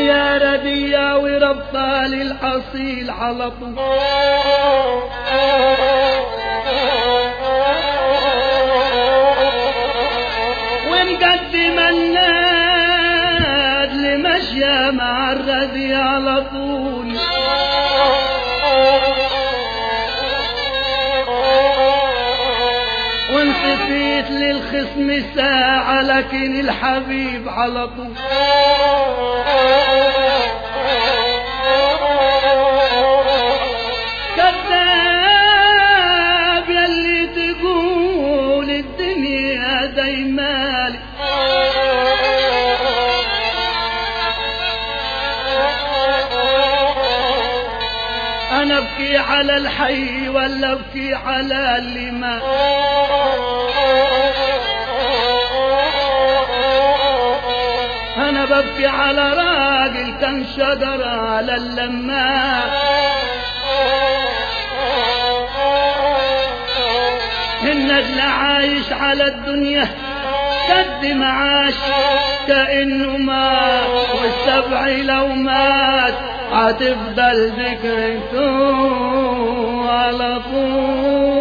يا ردية وربطة للأصيل على طول ونقدم الناد لمشيا مع الردي على طول وانصفيت للخصم ساعة لكن الحبيب على طول كذاب يلي تقول الدنيا دايمالي انا ابكي على الحي ولا ابكي على اللي مات انا ببكي على راجل كان شجر على اللمات النجل عايش على الدنيا قد معاش كأنه مات والسبع لو مات هتفضل ذكرته على طول